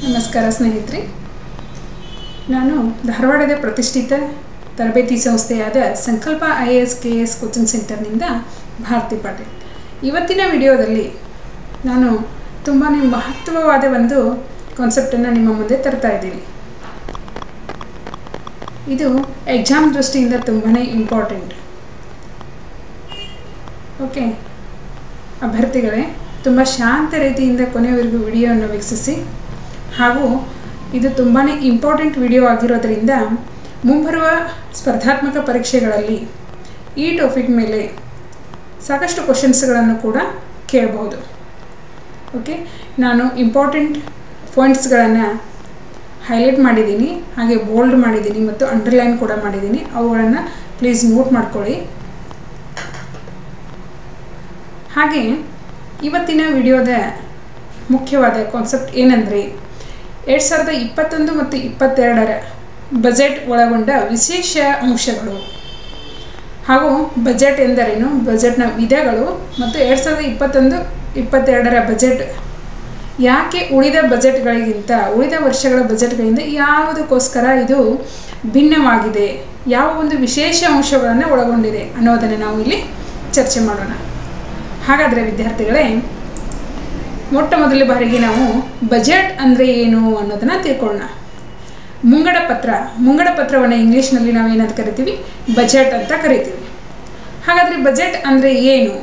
ನಮಸ್ಕಾರ ಸ್ನೇಹಿತರೆ ನಾನು ಧಾರವಾಡದ ಪ್ರತಿಷ್ಠಿತ ತರಬೇತಿ ಸಂಸ್ಥೆಯಾದ Sankalp I A S K S coaching ಸೆಂಟರ್ನಿಂದ ಭಾರತಿ ಪಾಟೀಲ್ ಇವತ್ತಿನ ವಿಡಿಯೋದಲ್ಲಿ ನಾನು ತುಂಬಾ ಮಹತ್ವವಾದ ಒಂದು ಕಾನ್ಸೆಪ್ಟನ್ನು ನಿಮ್ಮ ಮುಂದೆ ತರ್ತಾ ಇದ್ದೀನಿ ಇದು ಎಕ್ಸಾಮ್ ದೃಷ್ಟಿಯಿಂದ ತುಂಬಾ ಇಂಪಾರ್ಟೆಂಟ್ ಓಕೆ ಅಭ್ಯರ್ಥಿಗಳೇ ತುಂಬ ಶಾಂತ ರೀತಿಯಿಂದ ಕೊನೆಯವರೆಗೂ ವಿಡಿಯೋವನ್ನು ವೀಕ್ಷಿಸಿ ಹಾಗೂ ಇದು ತುಂಬಾ ಇಂಪಾರ್ಟೆಂಟ್ ವಿಡಿಯೋ ಆಗಿರೋದರಿಂದ ಮುಂಬರುವ ಸ್ಪರ್ಧಾತ್ಮಕ ಪರೀಕ್ಷೆಗಳಲ್ಲಿ ಈ ಟಾಪಿಕ್ ಮೇಲೆ ಸಾಕಷ್ಟು ಕ್ವಶನ್ಸ್ಗಳನ್ನು ಕೂಡ ಕೇಳಬಹುದು ಓಕೆ ನಾನು ಇಂಪಾರ್ಟೆಂಟ್ ಪಾಯಿಂಟ್ಸ್ಗಳನ್ನು ಹೈಲೈಟ್ ಮಾಡಿದ್ದೀನಿ ಹಾಗೆ ಬೋಲ್ಡ್ ಮಾಡಿದ್ದೀನಿ ಮತ್ತು ಅಂಡರ್ಲೈನ್ ಕೂಡ ಮಾಡಿದ್ದೀನಿ ಅವುಗಳನ್ನು ಪ್ಲೀಸ್ ನೋಟ್ ಮಾಡ್ಕೊಳ್ಳಿ ಹಾಗೆ ಇವತ್ತಿನ ವಿಡಿಯೋದ ಮುಖ್ಯವಾದ ಕಾನ್ಸೆಪ್ಟ್ ಏನಂದರೆ ಎರಡು ಸಾವಿರದ ಇಪ್ಪತ್ತೊಂದು ಮತ್ತು ಇಪ್ಪತ್ತೆರಡರ ಬಜೆಟ್ ಒಳಗೊಂಡ ವಿಶೇಷ ಅಂಶಗಳು ಹಾಗೂ ಬಜೆಟ್ ಎಂದರೇನು ಬಜೆಟ್ನ ವಿಧಗಳು ಮತ್ತು ಎರಡು ಸಾವಿರದ ಇಪ್ಪತ್ತೊಂದು ಇಪ್ಪತ್ತೆರಡರ ಬಜೆಟ್ ಯಾಕೆ ಉಳಿದ ಬಜೆಟ್ಗಳಿಗಿಂತ ಉಳಿದ ವರ್ಷಗಳ ಬಜೆಟ್ಗಳಿಂದ ಯಾವುದಕ್ಕೋಸ್ಕರ ಇದು ಭಿನ್ನವಾಗಿದೆ ಯಾವ ಒಂದು ವಿಶೇಷ ಅಂಶಗಳನ್ನು ಒಳಗೊಂಡಿದೆ ಅನ್ನೋದನ್ನು ನಾವು ಇಲ್ಲಿ ಚರ್ಚೆ ಮಾಡೋಣ ಹಾಗಾದರೆ ವಿದ್ಯಾರ್ಥಿಗಳೇ ಮೊಟ್ಟ ಮೊದಲ ಬಾರಿಗೆ ನಾವು ಬಜೆಟ್ ಅಂದರೆ ಏನು ಅನ್ನೋದನ್ನು ತಿಳ್ಕೊಳ್ಳೋಣ ಮುಂಗಡ ಪತ್ರ ಮುಂಗಡ ಪತ್ರವನ್ನು ಇಂಗ್ಲೀಷ್ನಲ್ಲಿ ನಾವು ಏನಂತ ಕರಿತೀವಿ ಬಜೆಟ್ ಅಂತ ಕರಿತೀವಿ ಹಾಗಾದರೆ ಬಜೆಟ್ ಅಂದರೆ ಏನು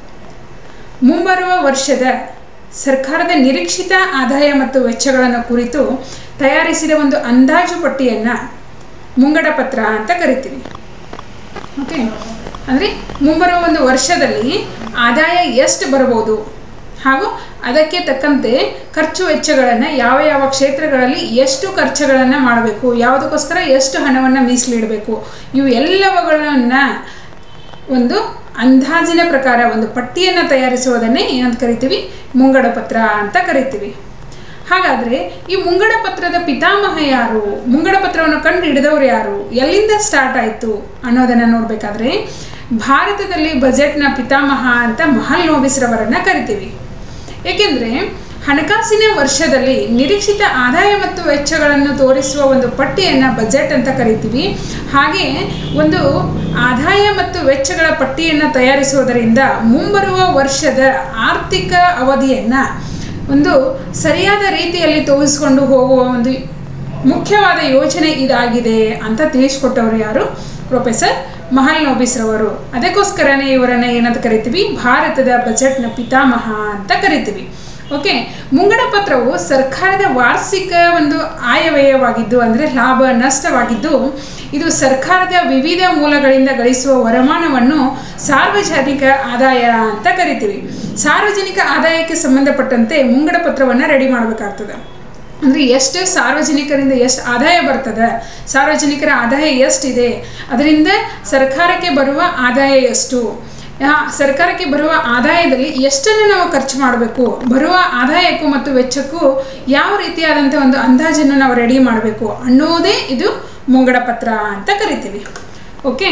ಮುಂಬರುವ ವರ್ಷದ ಸರ್ಕಾರದ ನಿರೀಕ್ಷಿತ ಆದಾಯ ಮತ್ತು ವೆಚ್ಚಗಳನ್ನು ಕುರಿತು ತಯಾರಿಸಿದ ಒಂದು ಅಂದಾಜು ಪಟ್ಟಿಯನ್ನು ಮುಂಗಡ ಪತ್ರ ಅಂತ ಕರಿತೀವಿ ಓಕೆ ಅಂದರೆ ಮುಂಬರುವ ಒಂದು ವರ್ಷದಲ್ಲಿ ಆದಾಯ ಎಷ್ಟು ಬರ್ಬೋದು ಹಾಗೂ ಅದಕ್ಕೆ ತಕ್ಕಂತೆ ಖರ್ಚು ವೆಚ್ಚಗಳನ್ನು ಯಾವ ಯಾವ ಕ್ಷೇತ್ರಗಳಲ್ಲಿ ಎಷ್ಟು ಖರ್ಚುಗಳನ್ನು ಮಾಡಬೇಕು ಯಾವುದಕ್ಕೋಸ್ಕರ ಎಷ್ಟು ಹಣವನ್ನು ಮೀಸಲಿಡಬೇಕು ಇವು ಎಲ್ಲವುಗಳನ್ನು ಒಂದು ಅಂದಾಜಿನ ಪ್ರಕಾರ ಒಂದು ಪಟ್ಟಿಯನ್ನು ತಯಾರಿಸುವುದನ್ನೇ ಏನಂತ ಕರಿತೀವಿ ಮುಂಗಡ ಪತ್ರ ಅಂತ ಕರಿತೀವಿ ಹಾಗಾದರೆ ಈ ಮುಂಗಡ ಪತ್ರದ ಪಿತಾಮಹ ಯಾರು ಮುಂಗಡ ಪತ್ರವನ್ನು ಕಂಡು ಹಿಡಿದವರು ಯಾರು ಎಲ್ಲಿಂದ ಸ್ಟಾರ್ಟ್ ಆಯಿತು ಅನ್ನೋದನ್ನು ನೋಡಬೇಕಾದ್ರೆ ಭಾರತದಲ್ಲಿ ಬಜೆಟ್ನ ಪಿತಾಮಹ ಅಂತ ಮಹಲ್ ನೋಬಿಸ್ರವರನ್ನು ಕರಿತೀವಿ ಏಕೆಂದರೆ ಹಣಕಾಸಿನ ವರ್ಷದಲ್ಲಿ ನಿರೀಕ್ಷಿತ ಆದಾಯ ಮತ್ತು ವೆಚ್ಚಗಳನ್ನು ತೋರಿಸುವ ಒಂದು ಪಟ್ಟಿಯನ್ನು ಬಜೆಟ್ ಅಂತ ಕರಿತೀವಿ ಹಾಗೆ ಒಂದು ಆದಾಯ ಮತ್ತು ವೆಚ್ಚಗಳ ಪಟ್ಟಿಯನ್ನು ತಯಾರಿಸುವುದರಿಂದ ಮುಂಬರುವ ವರ್ಷದ ಆರ್ಥಿಕ ಅವಧಿಯನ್ನು ಒಂದು ಸರಿಯಾದ ರೀತಿಯಲ್ಲಿ ತೋರಿಸಿಕೊಂಡು ಹೋಗುವ ಒಂದು ಮುಖ್ಯವಾದ ಯೋಜನೆ ಇದಾಗಿದೆ ಅಂತ ತಿಳಿಸ್ಕೊಟ್ಟವರು ಯಾರು ಪ್ರೊಫೆಸರ್ ಮಹಲ್ ನೋಬಿಸ್ರವರು ಅದಕ್ಕೋಸ್ಕರನೇ ಇವರನ್ನು ಏನಂತ ಕರಿತೀವಿ ಭಾರತದ ಬಜೆಟ್ನ ಪಿತಾಮಹ ಅಂತ ಕರಿತೀವಿ ಓಕೆ ಮುಂಗಡ ಪತ್ರವು ಸರ್ಕಾರದ ವಾರ್ಷಿಕ ಒಂದು ಆಯವ್ಯಯವಾಗಿದ್ದು ಅಂದರೆ ಲಾಭ ನಷ್ಟವಾಗಿದ್ದು ಇದು ಸರ್ಕಾರದ ವಿವಿಧ ಮೂಲಗಳಿಂದ ಗಳಿಸುವ ವರಮಾನವನ್ನು ಸಾರ್ವಜನಿಕ ಆದಾಯ ಅಂತ ಕರಿತೀವಿ ಸಾರ್ವಜನಿಕ ಆದಾಯಕ್ಕೆ ಸಂಬಂಧಪಟ್ಟಂತೆ ಮುಂಗಡ ಪತ್ರವನ್ನು ರೆಡಿ ಮಾಡಬೇಕಾಗ್ತದೆ ಅಂದರೆ ಎಷ್ಟು ಸಾರ್ವಜನಿಕರಿಂದ ಎಷ್ಟು ಆದಾಯ ಬರ್ತದೆ ಸಾರ್ವಜನಿಕರ ಆದಾಯ ಎಷ್ಟಿದೆ ಅದರಿಂದ ಸರ್ಕಾರಕ್ಕೆ ಬರುವ ಆದಾಯ ಎಷ್ಟು ಸರ್ಕಾರಕ್ಕೆ ಬರುವ ಆದಾಯದಲ್ಲಿ ಎಷ್ಟನ್ನು ನಾವು ಖರ್ಚು ಮಾಡಬೇಕು ಬರುವ ಆದಾಯಕ್ಕೂ ಮತ್ತು ವೆಚ್ಚಕ್ಕೂ ಯಾವ ರೀತಿಯಾದಂಥ ಒಂದು ಅಂದಾಜನ್ನು ನಾವು ರೆಡಿ ಮಾಡಬೇಕು ಅನ್ನೋದೇ ಇದು ಮುಂಗಡ ಪತ್ರ ಅಂತ ಕರಿತೀವಿ ಓಕೆ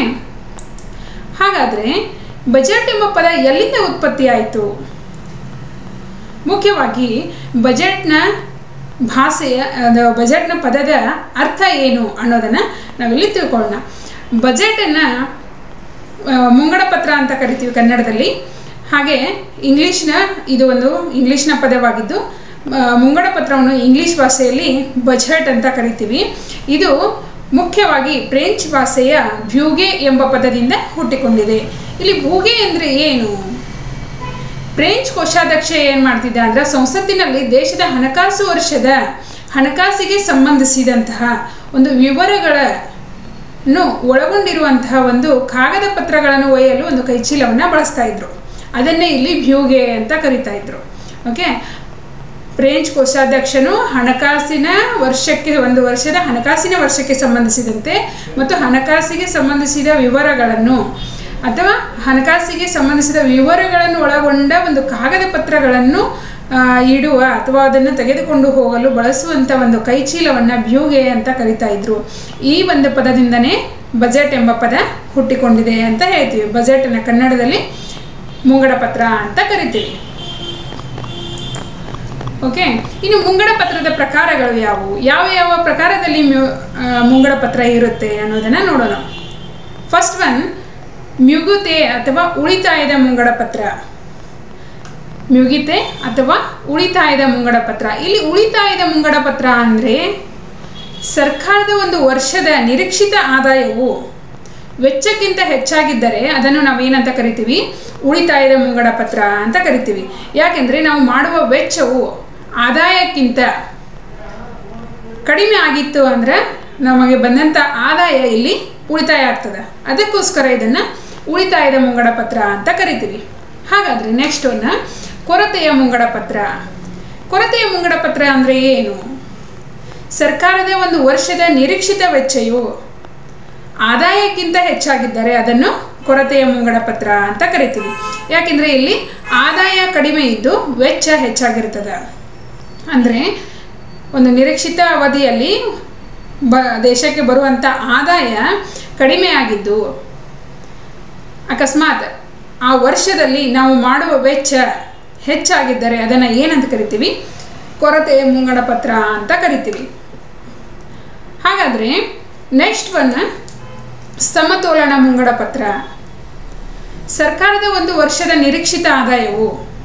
ಹಾಗಾದರೆ ಬಜೆಟ್ ಎಂಬ ಪದ ಎಲ್ಲಿಂದ ಉತ್ಪತ್ತಿ ಆಯಿತು ಮುಖ್ಯವಾಗಿ ಬಜೆಟ್ನ ಭಾಷೆಯ ಬಜೆಟ್ನ ಪದದ ಅರ್ಥ ಏನು ಅನ್ನೋದನ್ನು ನಾವಿಲ್ಲಿ ತಿಳ್ಕೊಳ್ಳೋಣ ಬಜೆಟನ್ನು ಮುಂಗಡ ಪತ್ರ ಅಂತ ಕರಿತೀವಿ ಕನ್ನಡದಲ್ಲಿ ಹಾಗೆ ಇಂಗ್ಲೀಷ್ನ ಇದು ಒಂದು ಇಂಗ್ಲೀಷ್ನ ಪದವಾಗಿದ್ದು ಮುಂಗಡ ಪತ್ರವನ್ನು ಇಂಗ್ಲೀಷ್ ಭಾಷೆಯಲ್ಲಿ ಬಜೆಟ್ ಅಂತ ಕರಿತೀವಿ ಇದು ಮುಖ್ಯವಾಗಿ ಫ್ರೆಂಚ್ ಭಾಷೆಯ ಭ್ಯೂಗೆ ಎಂಬ ಪದದಿಂದ ಹುಟ್ಟಿಕೊಂಡಿದೆ ಇಲ್ಲಿ ಭೂಗೆ ಅಂದರೆ ಏನು ಫ್ರೆಂಚ್ ಕೋಶಾಧ್ಯಕ್ಷ ಏನು ಮಾಡ್ತಿದ್ದ ಅಂದರೆ ಸಂಸತ್ತಿನಲ್ಲಿ ದೇಶದ ಹಣಕಾಸು ವರ್ಷದ ಹಣಕಾಸಿಗೆ ಸಂಬಂಧಿಸಿದಂತಹ ಒಂದು ವಿವರಗಳನ್ನು ಒಳಗೊಂಡಿರುವಂತಹ ಒಂದು ಕಾಗದ ಪತ್ರಗಳನ್ನು ಒಯ್ಯಲು ಒಂದು ಕೈಚೀಲವನ್ನು ಬಳಸ್ತಾ ಇದ್ರು ಅದನ್ನೇ ಇಲ್ಲಿ ಭ್ಯೂಗೆ ಅಂತ ಕರಿತಾ ಇದ್ರು ಓಕೆ ಫ್ರೆಂಚ್ ಕೋಶಾಧ್ಯಕ್ಷನು ಹಣಕಾಸಿನ ವರ್ಷಕ್ಕೆ ಒಂದು ವರ್ಷದ ಹಣಕಾಸಿನ ವರ್ಷಕ್ಕೆ ಸಂಬಂಧಿಸಿದಂತೆ ಮತ್ತು ಹಣಕಾಸಿಗೆ ಸಂಬಂಧಿಸಿದ ವಿವರಗಳನ್ನು ಅಥವಾ ಹಣಕಾಸಿಗೆ ಸಂಬಂಧಿಸಿದ ವಿವರಗಳನ್ನು ಒಳಗೊಂಡ ಒಂದು ಕಾಗದ ಪತ್ರಗಳನ್ನು ಇಡುವ ಅಥವಾ ಅದನ್ನು ತೆಗೆದುಕೊಂಡು ಹೋಗಲು ಬಳಸುವಂಥ ಒಂದು ಕೈಚೀಲವನ್ನು ಭ್ಯೂಗೆ ಅಂತ ಕರಿತಾ ಇದ್ರು ಈ ಒಂದು ಪದದಿಂದನೇ ಬಜೆಟ್ ಎಂಬ ಪದ ಹುಟ್ಟಿಕೊಂಡಿದೆ ಅಂತ ಹೇಳ್ತೀವಿ ಬಜೆಟನ್ನು ಕನ್ನಡದಲ್ಲಿ ಮುಂಗಡ ಪತ್ರ ಅಂತ ಕರಿತೀವಿ ಓಕೆ ಇನ್ನು ಮುಂಗಡ ಪತ್ರದ ಪ್ರಕಾರಗಳು ಯಾವುವು ಯಾವ ಯಾವ ಪ್ರಕಾರದಲ್ಲಿ ಮ್ಯೂ ಆ, ಮುಂಗಡ ಪತ್ರ ಇರುತ್ತೆ ಅನ್ನೋದನ್ನು ನೋಡೋಣ ಫಸ್ಟ್ ಒನ್ ಮ್ಯುಗುತೆ ಅಥವಾ ಉಳಿತಾಯದ ಮುಂಗಡ ಪತ್ರ ಮ್ಯುಗಿತೆ ಅಥವಾ ಉಳಿತಾಯದ ಮುಂಗಡ ಪತ್ರ ಇಲ್ಲಿ ಉಳಿತಾಯದ ಮುಂಗಡ ಪತ್ರ ಅಂದರೆ ಸರ್ಕಾರದ ಒಂದು ವರ್ಷದ ನಿರೀಕ್ಷಿತ ಆದಾಯವು ವೆಚ್ಚಕ್ಕಿಂತ ಹೆಚ್ಚಾಗಿದ್ದರೆ ಅದನ್ನು ನಾವೇನಂತ ಕರಿತೀವಿ ಉಳಿತಾಯದ ಮುಂಗಡ ಪತ್ರ ಅಂತ ಕರಿತೀವಿ ಯಾಕೆಂದರೆ ನಾವು ಮಾಡುವ ವೆಚ್ಚವು ಆದಾಯಕ್ಕಿಂತ ಕಡಿಮೆ ಆಗಿತ್ತು ಅಂದರೆ ನಮಗೆ ಬಂದಂಥ ಆದಾಯ ಇಲ್ಲಿ ಉಳಿತಾಯ ಆಗ್ತದೆ ಅದಕ್ಕೋಸ್ಕರ ಇದನ್ನು ಉಳಿತಾಯದ ಮುಂಗಡ ಪತ್ರ ಅಂತ ಕರಿತೀವಿ ಹಾಗಾದರೆ ನೆಕ್ಸ್ಟ್ ಒನ್ನ ಕೊರತೆಯ ಮುಂಗಡ ಪತ್ರ ಕೊರತೆಯ ಮುಂಗಡ ಪತ್ರ ಅಂದರೆ ಏನು ಸರ್ಕಾರದ ಒಂದು ವರ್ಷದ ನಿರೀಕ್ಷಿತ ವೆಚ್ಚವು ಆದಾಯಕ್ಕಿಂತ ಹೆಚ್ಚಾಗಿದ್ದರೆ ಅದನ್ನು ಕೊರತೆಯ ಮುಂಗಡ ಪತ್ರ ಅಂತ ಕರಿತೀವಿ ಯಾಕೆಂದರೆ ಇಲ್ಲಿ ಆದಾಯ ಕಡಿಮೆ ಇದ್ದು ವೆಚ್ಚ ಹೆಚ್ಚಾಗಿರ್ತದೆ ಅಂದರೆ ಒಂದು ನಿರೀಕ್ಷಿತ ಅವಧಿಯಲ್ಲಿ ಬ ದೇಶಕ್ಕೆ ಬರುವಂಥ ಆದಾಯ ಕಡಿಮೆ ಆಗಿದ್ದು ಅಕಸ್ಮಾತ್ ಆ ವರ್ಷದಲ್ಲಿ ನಾವು ಮಾಡುವ ವೆಚ್ಚ ಹೆಚ್ಚಾಗಿದ್ದರೆ ಅದನ್ನು ಏನಂತ ಕರಿತೀವಿ ಕೊರತೆಯ ಮುಂಗಡ ಪತ್ರ ಅಂತ ಕರಿತೀವಿ ಹಾಗಾದರೆ ನೆಕ್ಸ್ಟ್ ಒನ್ ಸಮತೋಲನ ಮುಂಗಡ ಪತ್ರ ಸರ್ಕಾರದ ಒಂದು ವರ್ಷದ ನಿರೀಕ್ಷಿತ ಆದಾಯವು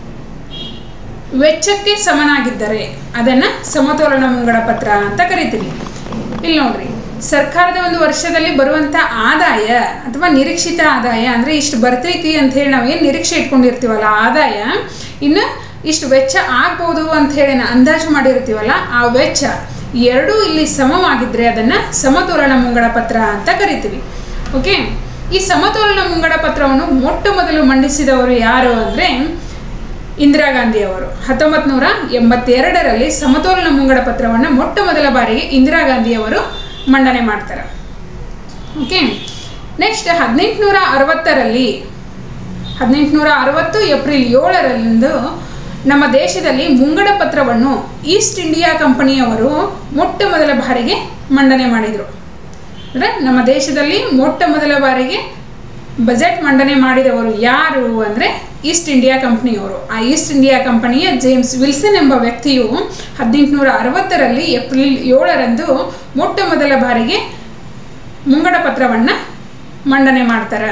ವೆಚ್ಚಕ್ಕೆ ಸಮನಾಗಿದ್ದರೆ ಅದನ್ನು ಸಮತೋಲನ ಮುಂಗಡ ಪತ್ರ ಅಂತ ಕರಿತೀವಿ ಇಲ್ಲಿ ನೋಡ್ರಿ ಸರ್ಕಾರದ ಒಂದು ವರ್ಷದಲ್ಲಿ ಬರುವಂಥ ಆದಾಯ ಅಥವಾ ನಿರೀಕ್ಷಿತ ಆದಾಯ ಅಂದರೆ ಇಷ್ಟು ಬರ್ತೈತಿ ಅಂತ ಹೇಳಿ ನಾವೇನು ನಿರೀಕ್ಷೆ ಇಟ್ಕೊಂಡಿರ್ತೀವಲ್ಲ ಆದಾಯ ಇನ್ನು ಇಷ್ಟು ವೆಚ್ಚ ಆಗ್ಬೋದು ಅಂತ ಹೇಳಿ ನಾವು ಅಂದಾಜು ಮಾಡಿರ್ತೀವಲ್ಲ ಆ ವೆಚ್ಚ ಎರಡೂ ಇಲ್ಲಿ ಸಮವಾಗಿದ್ದರೆ ಅದನ್ನು ಸಮತೋಲನ ಮುಂಗಡ ಪತ್ರ ಅಂತ ಕರಿತೀವಿ ಓಕೆ ಈ ಸಮತೋಲನ ಮುಂಗಡ ಪತ್ರವನ್ನು ಮೊಟ್ಟ ಮೊದಲು ಮಂಡಿಸಿದವರು ಯಾರು ಅಂದರೆ ಇಂದಿರಾ ಗಾಂಧಿ ಅವರು ಹತ್ತೊಂಬತ್ತು ನೂರ ಎಂಬತ್ತೆರಡರಲ್ಲಿ ಸಮತೋಲನ ಮುಂಗಡ ಪತ್ರವನ್ನು ಮೊಟ್ಟ ಮೊದಲ ಬಾರಿಗೆ ಇಂದಿರಾ ಗಾಂಧಿ ಅವರು ಮಂಡನೆ ಮಾಡ್ತಾರೆ ಓಕೆ ನೆಕ್ಸ್ಟ್ ಹದಿನೆಂಟುನೂರ ಅರವತ್ತರಲ್ಲಿ ಹದಿನೆಂಟುನೂರ ಅರವತ್ತು ಏಪ್ರಿಲ್ ಏಳರಂದು ನಮ್ಮ ದೇಶದಲ್ಲಿ ಮುಂಗಡ ಪತ್ರವನ್ನು ಈಸ್ಟ್ ಇಂಡಿಯಾ ಕಂಪನಿಯವರು ಮೊಟ್ಟ ಮೊದಲ ಬಾರಿಗೆ ಮಂಡನೆ ಮಾಡಿದರು ಅಂದರೆ ನಮ್ಮ ದೇಶದಲ್ಲಿ ಮೊಟ್ಟ ಮೊದಲ ಬಾರಿಗೆ ಬಜೆಟ್ ಮಂಡನೆ ಮಾಡಿದವರು ಯಾರು ಅಂದರೆ ಈಸ್ಟ್ ಇಂಡಿಯಾ ಕಂಪ್ನಿಯವರು ಆ ಈಸ್ಟ್ ಇಂಡಿಯಾ ಕಂಪನಿಯ ಜೇಮ್ಸ್ ವಿಲ್ಸನ್ ಎಂಬ ವ್ಯಕ್ತಿಯು ಹದಿನೆಂಟುನೂರ ಅರವತ್ತರಲ್ಲಿ ಏಪ್ರಿಲ್ ಏಳರಂದು ಮೊಟ್ಟ ಮೊದಲ ಬಾರಿಗೆ ಮುಂಗಡ ಪತ್ರವನ್ನು ಮಂಡನೆ ಮಾಡ್ತಾರೆ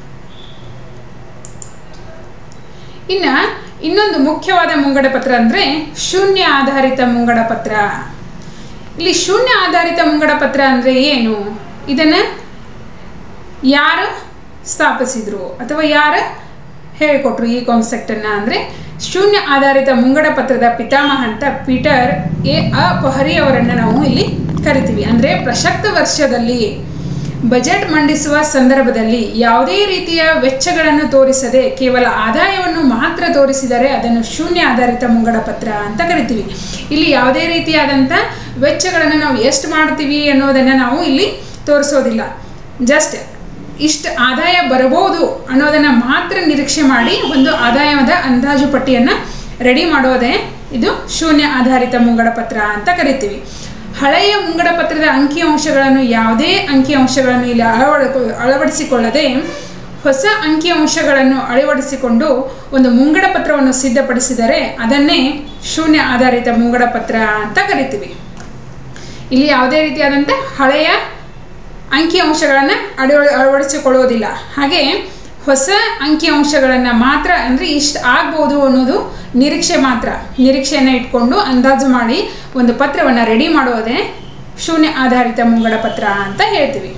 ಇನ್ನು ಇನ್ನೊಂದು ಮುಖ್ಯವಾದ ಮುಂಗಡ ಪತ್ರ ಅಂದರೆ ಶೂನ್ಯ ಆಧಾರಿತ ಮುಂಗಡ ಪತ್ರ ಇಲ್ಲಿ ಶೂನ್ಯ ಆಧಾರಿತ ಮುಂಗಡ ಪತ್ರ ಅಂದರೆ ಏನು ಇದನ್ನು ಯಾರು ಸ್ಥಾಪಿಸಿದ್ರು ಅಥವಾ ಯಾರು ಹೇಳಿಕೊಟ್ರು ಈ ಕಾನ್ಸೆಪ್ಟನ್ನು ಅಂದರೆ ಶೂನ್ಯ ಆಧಾರಿತ ಮುಂಗಡ ಪತ್ರದ ಪಿತಾಮಹ ಅಂತ ಪೀಟರ್ ಎ ಅ ಪಹರಿ ಅವರನ್ನು ನಾವು ಇಲ್ಲಿ ಕರಿತೀವಿ ಅಂದರೆ ಪ್ರಸಕ್ತ ವರ್ಷದಲ್ಲಿ ಬಜೆಟ್ ಮಂಡಿಸುವ ಸಂದರ್ಭದಲ್ಲಿ ಯಾವುದೇ ರೀತಿಯ ವೆಚ್ಚಗಳನ್ನು ತೋರಿಸದೆ ಕೇವಲ ಆದಾಯವನ್ನು ಮಾತ್ರ ತೋರಿಸಿದರೆ ಅದನ್ನು ಶೂನ್ಯ ಆಧಾರಿತ ಮುಂಗಡ ಪತ್ರ ಅಂತ ಕರಿತೀವಿ ಇಲ್ಲಿ ಯಾವುದೇ ರೀತಿಯಾದಂಥ ವೆಚ್ಚಗಳನ್ನು ನಾವು ಎಷ್ಟು ಮಾಡ್ತೀವಿ ಅನ್ನೋದನ್ನು ನಾವು ಇಲ್ಲಿ ತೋರಿಸೋದಿಲ್ಲ ಜಸ್ಟ್ ಇಷ್ಟು ಆದಾಯ ಬರಬಹುದು ಅನ್ನೋದನ್ನು ಮಾತ್ರ ನಿರೀಕ್ಷೆ ಮಾಡಿ ಒಂದು ಆದಾಯದ ಅಂದಾಜು ಪಟ್ಟಿಯನ್ನು ರೆಡಿ ಮಾಡೋದೇ ಇದು ಶೂನ್ಯ ಆಧಾರಿತ ಮುಂಗಡ ಪತ್ರ ಅಂತ ಕರಿತೀವಿ ಹಳೆಯ ಮುಂಗಡ ಪತ್ರದ ಅಂಕಿಅಂಶಗಳನ್ನು ಯಾವುದೇ ಅಂಕಿಅಂಶಗಳನ್ನು ಇಲ್ಲಿ ಅಳವಡ ಅಳವಡಿಸಿಕೊಳ್ಳದೆ ಹೊಸ ಅಂಕಿಅಂಶಗಳನ್ನು ಅಳವಡಿಸಿಕೊಂಡು ಒಂದು ಮುಂಗಡ ಪತ್ರವನ್ನು ಸಿದ್ಧಪಡಿಸಿದರೆ ಅದನ್ನೇ ಶೂನ್ಯ ಆಧಾರಿತ ಮುಂಗಡ ಪತ್ರ ಅಂತ ಕರಿತೀವಿ ಇಲ್ಲಿ ಯಾವುದೇ ರೀತಿಯಾದಂಥ ಹಳೆಯ ಅಂಕಿಅಂಶಗಳನ್ನು ಅಳವ ಅಳವಡಿಸಿಕೊಳ್ಳೋದಿಲ್ಲ ಹಾಗೆ ಹೊಸ ಅಂಕಿಅಂಶಗಳನ್ನು ಮಾತ್ರ ಅಂದರೆ ಇಷ್ಟು ಆಗ್ಬೋದು ಅನ್ನೋದು ನಿರೀಕ್ಷೆ ಮಾತ್ರ ನಿರೀಕ್ಷೆಯನ್ನು ಇಟ್ಕೊಂಡು ಅಂದಾಜು ಮಾಡಿ ಒಂದು ಪತ್ರವನ್ನು ರೆಡಿ ಮಾಡೋದೇ ಶೂನ್ಯ ಆಧಾರಿತ ಮುಂಗಡ ಪತ್ರ ಅಂತ ಹೇಳ್ತೀವಿ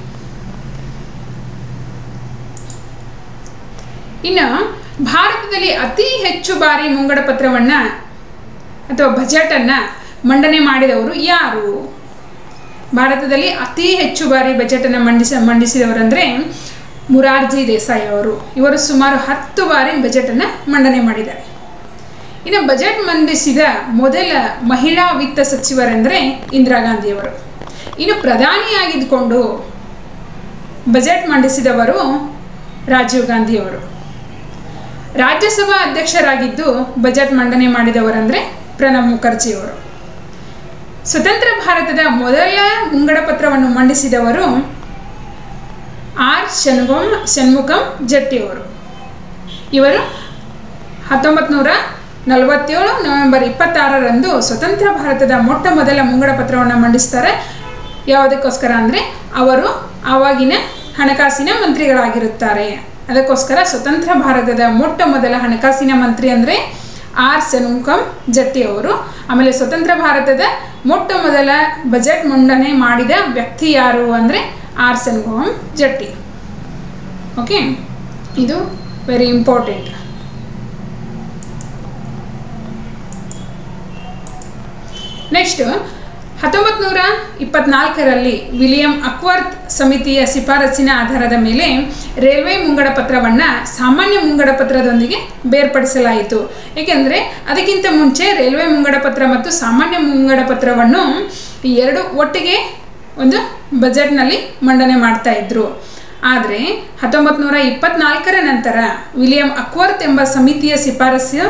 ಇನ್ನು ಭಾರತದಲ್ಲಿ ಅತಿ ಹೆಚ್ಚು ಬಾರಿ ಮುಂಗಡ ಪತ್ರವನ್ನು ಅಥವಾ ಬಜೆಟನ್ನು ಮಂಡನೆ ಮಾಡಿದವರು ಯಾರು ಭಾರತದಲ್ಲಿ ಅತಿ ಹೆಚ್ಚು ಬಾರಿ ಬಜೆಟನ್ನು ಮಂಡಿಸ ಮಂಡಿಸಿದವರಂದರೆ ಮುರಾರ್ಜಿ ದೇಸಾಯಿ ಅವರು ಇವರು ಸುಮಾರು ಹತ್ತು ಬಾರಿ ಬಜೆಟನ್ನು ಮಂಡನೆ ಮಾಡಿದ್ದಾರೆ ಇನ್ನು ಬಜೆಟ್ ಮಂಡಿಸಿದ ಮೊದಲ ಮಹಿಳಾ ವಿತ್ತ ಸಚಿವರೆಂದರೆ ಇಂದಿರಾ ಗಾಂಧಿಯವರು ಇನ್ನು ಪ್ರಧಾನಿಯಾಗಿದ್ದುಕೊಂಡು ಬಜೆಟ್ ಮಂಡಿಸಿದವರು ರಾಜೀವ್ ಗಾಂಧಿಯವರು ರಾಜ್ಯಸಭಾ ಅಧ್ಯಕ್ಷರಾಗಿದ್ದು ಬಜೆಟ್ ಮಂಡನೆ ಮಾಡಿದವರಂದರೆ ಪ್ರಣಬ್ ಮುಖರ್ಜಿಯವರು ಸ್ವತಂತ್ರ ಭಾರತದ ಮೊದಲ ಮುಂಗಡ ಪತ್ರವನ್ನು ಮಂಡಿಸಿದವರು ಆರ್ ಶನ್ಗುಂ ಷಣ್ಮುಖಂ ಜಟ್ಟಿಯವರು ಇವರು ಹತ್ತೊಂಬತ್ತು ನೂರ ನಲವತ್ತೇಳು ನವೆಂಬರ್ ಇಪ್ಪತ್ತಾರರಂದು ಸ್ವತಂತ್ರ ಭಾರತದ ಮೊಟ್ಟ ಮೊದಲ ಮುಂಗಡ ಪತ್ರವನ್ನು ಮಂಡಿಸ್ತಾರೆ ಯಾವುದಕ್ಕೋಸ್ಕರ ಅಂದರೆ ಅವರು ಆವಾಗಿನ ಹಣಕಾಸಿನ ಮಂತ್ರಿಗಳಾಗಿರುತ್ತಾರೆ ಅದಕ್ಕೋಸ್ಕರ ಸ್ವತಂತ್ರ ಭಾರತದ ಮೊಟ್ಟ ಮೊದಲ ಹಣಕಾಸಿನ ಮಂತ್ರಿ ಅಂದರೆ ಆರ್ ಸೆನುಕಂ ಜಟ್ಟಿ ಅವರು ಆಮೇಲೆ ಸ್ವತಂತ್ರ ಭಾರತದ ಮೊಟ್ಟ ಮೊದಲ ಬಜೆಟ್ ಮಂಡನೆ ಮಾಡಿದ ವ್ಯಕ್ತಿ ಯಾರು ಅಂದರೆ ಆರ್ ಸೆನುಕಂ ಜಟ್ಟಿ ಓಕೆ ಇದು ವೆರಿ ಇಂಪಾರ್ಟೆಂಟ್ ನೆಕ್ಸ್ಟ್ ಹತ್ತೊಂಬತ್ತು ನೂರ ಇಪ್ಪತ್ನಾಲ್ಕರಲ್ಲಿ ವಿಲಿಯಂ ಅಕ್ವರ್ತ್ ಸಮಿತಿಯ ಶಿಫಾರಸಿನ ಆಧಾರದ ಮೇಲೆ ರೈಲ್ವೆ ಮುಂಗಡ ಪತ್ರವನ್ನು ಸಾಮಾನ್ಯ ಮುಂಗಡ ಪತ್ರದೊಂದಿಗೆ ಬೇರ್ಪಡಿಸಲಾಯಿತು ಏಕೆಂದರೆ ಅದಕ್ಕಿಂತ ಮುಂಚೆ ರೈಲ್ವೆ ಮುಂಗಡ ಪತ್ರ ಮತ್ತು ಸಾಮಾನ್ಯ ಮುಂಗಡ ಪತ್ರವನ್ನು ಈ ಎರಡು ಒಟ್ಟಿಗೆ ಒಂದು ಬಜೆಟ್ನಲ್ಲಿ ಮಂಡನೆ ಮಾಡ್ತಾ ಇದ್ರು ಆದರೆ ಹತ್ತೊಂಬತ್ತು ನೂರ ಇಪ್ಪತ್ನಾಲ್ಕರ ನಂತರ ವಿಲಿಯಂ ಅಕ್ವರ್ತ್ ಎಂಬ ಸಮಿತಿಯ ಶಿಫಾರಸು